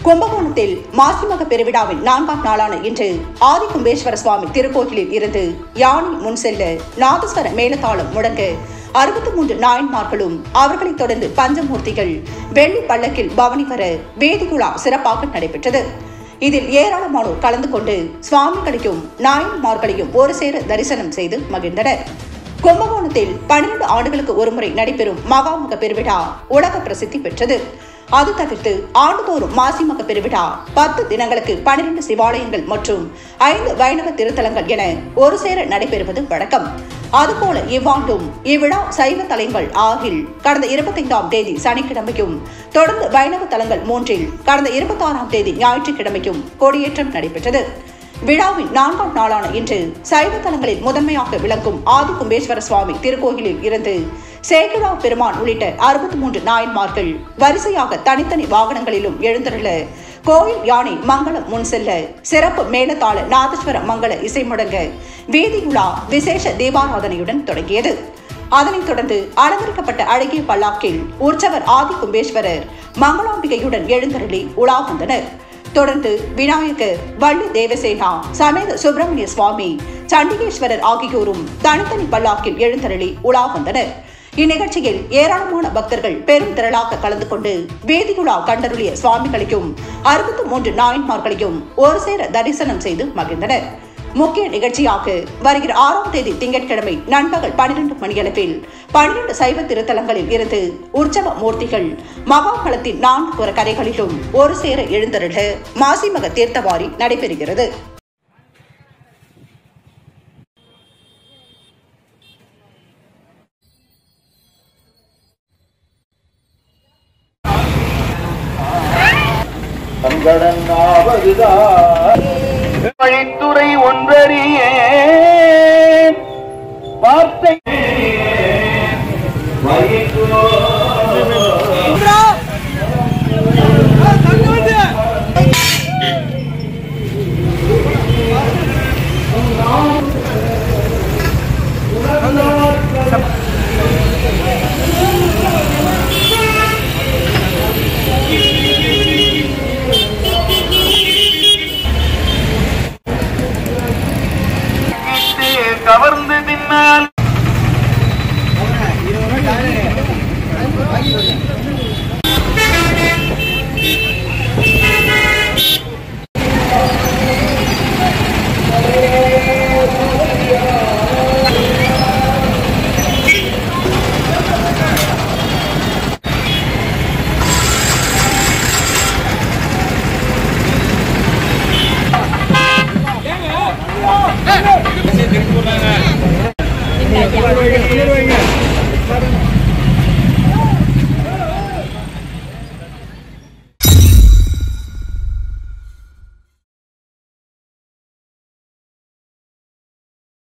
கும்பகோணத்தில் மாசிமக பெருவிழாவின் நான்காம் நாளான இன்று ஆதிகும்பேஸ்வர சுவாமி திருக்கோயிலில் இருந்து யானை முன் செல்ல நாதஸ்வர மேலதாளம் முழங்க அறுபத்தி மூன்று நாயன்மார்களும் அவர்களைத் தொடர்ந்து பஞ்சமூர்த்திகள் வெள்ளி பல்லக்கில் பவனி வர வேதிகுழா சிறப்பாக நடைபெற்றது இதில் ஏராளமானோர் கலந்து கொண்டு சுவாமிகளையும் நாயன்மார்களையும் ஒரு சேர தரிசனம் செய்து மகிழ்ந்தனர் கும்பகோணத்தில் பன்னிரண்டு ஆண்டுகளுக்கு ஒருமுறை நடைபெறும் மகாமுக பெருவிழா உலக பிரசித்தி பெற்றது அது தவிர்த்து ஆண்டுதோறும் மாசிமக பெருவிழா பத்து தினங்களுக்கு பன்னிரண்டு சிவாலயங்கள் மற்றும் ஐந்து வைணவ திருத்தலங்கள் என ஒரு சேர நடைபெறுவது வழக்கம் அதுபோல இவ்வாண்டும் இவ்விழா சைவ தலங்கள் ஆகில் கடந்த இருபத்தைந்தாம் தேதி சனிக்கிழமையும் தொடர்ந்து வைணவ தலங்கள் மூன்றில் கடந்த இருபத்தாறாம் தேதி ஞாயிற்றுக்கிழமையும் கொடியேற்றம் நடைபெற்றது விழாவின் நான்காம் நாளான இன்று சைவ தலங்களில் முதன்மையாக விளங்கும் ஆதி கும்பேஸ்வர சுவாமி திருக்கோயிலில் இருந்து சேகரா பெருமான் உள்ளிட்ட அறுபத்தி மூன்று நாயன்மார்கள் வரிசையாக தனித்தனி வாகனங்களிலும் எழுந்தருள கோயில் யானை மங்களம் முன் செல்ல சிறப்பு மேலதாள நாதஸ்வர மங்கள இசை முழங்க வீதியுலா விசேஷ தீபாராதனையுடன் தொடங்கியது அதனைத் தொடர்ந்து அலங்கரிக்கப்பட்ட அழகிய பல்லாக்கில் உற்சவர் ஆதி கும்பேஸ்வரர் மங்களாம்பிகையுடன் எழுந்தருளி உலா வந்தனர் தொடர்ந்து விநாயகர் வள்ளி தேவசேனா சமேத சுப்பிரமணிய சுவாமி சண்டிகேஸ்வரர் ஆகியோரும் தனித்தனி பல்லாக்கில் எழுந்தருளி உலா வந்தனர் இந்நிகழ்ச்சியில் ஏராளமான பக்தர்கள் பெரும் திரளாக கலந்து கொண்டு வேதிகுழா கண்டருளிய சுவாமிகளையும் அறுபத்தி மூன்று நாயன்மார்களையும் ஒரு சேர தரிசனம் செய்து மகிழ்ந்தனர் முக்கிய நிகழ்ச்சியாக வருகிற ஆறாம் தேதி திங்கட்கிழமை நண்பகல் பன்னிரண்டு மணியளவில் பன்னிரண்டு சைவ திருத்தலங்களில் இருந்து உற்சவ மூர்த்திகள் மகாபலத்தின் நான்கு புற கரைகளிலும் ஒரு சேர எழுந்தருள மாசிமக தீர்த்தவாரி நடைபெறுகிறது தங்கடங்காவதுதான் வழித்துறை ஒன்றறியே வார்த்தை